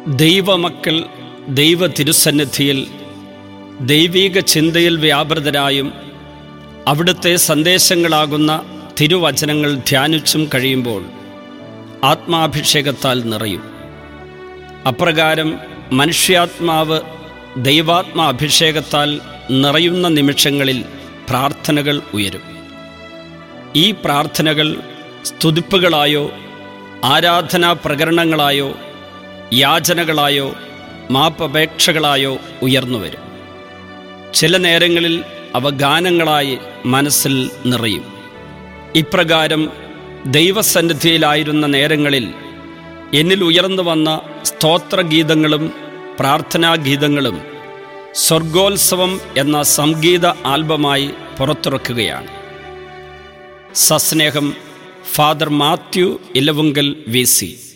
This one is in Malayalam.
ദൈവമക്കൾ ദൈവ തിരുസന്നിധിയിൽ ദൈവീക ചിന്തയിൽ വ്യാപൃതരായും അവിടുത്തെ സന്ദേശങ്ങളാകുന്ന തിരുവചനങ്ങൾ ധ്യാനിച്ചും കഴിയുമ്പോൾ ആത്മാഭിഷേകത്താൽ നിറയും അപ്രകാരം മനുഷ്യാത്മാവ് ദൈവാത്മാഭിഷേകത്താൽ നിറയുന്ന നിമിഷങ്ങളിൽ പ്രാർത്ഥനകൾ ഉയരും ഈ പ്രാർത്ഥനകൾ സ്തുതിപ്പുകളായോ ആരാധനാ പ്രകരണങ്ങളായോ യാചനകളായോ മാപ്പപേക്ഷകളായോ ഉയർന്നുവരും ചില നേരങ്ങളിൽ അവ ഗാനങ്ങളായി മനസ്സിൽ നിറയും ഇപ്രകാരം ദൈവസന്നിധിയിലായിരുന്ന നേരങ്ങളിൽ എന്നിൽ ഉയർന്നു വന്ന സ്തോത്രഗീതങ്ങളും പ്രാർത്ഥനാഗീതങ്ങളും സ്വർഗോത്സവം എന്ന സംഗീത ആൽബമായി പുറത്തിറക്കുകയാണ് സസ്നേഹം father Mathew Elavunkal V C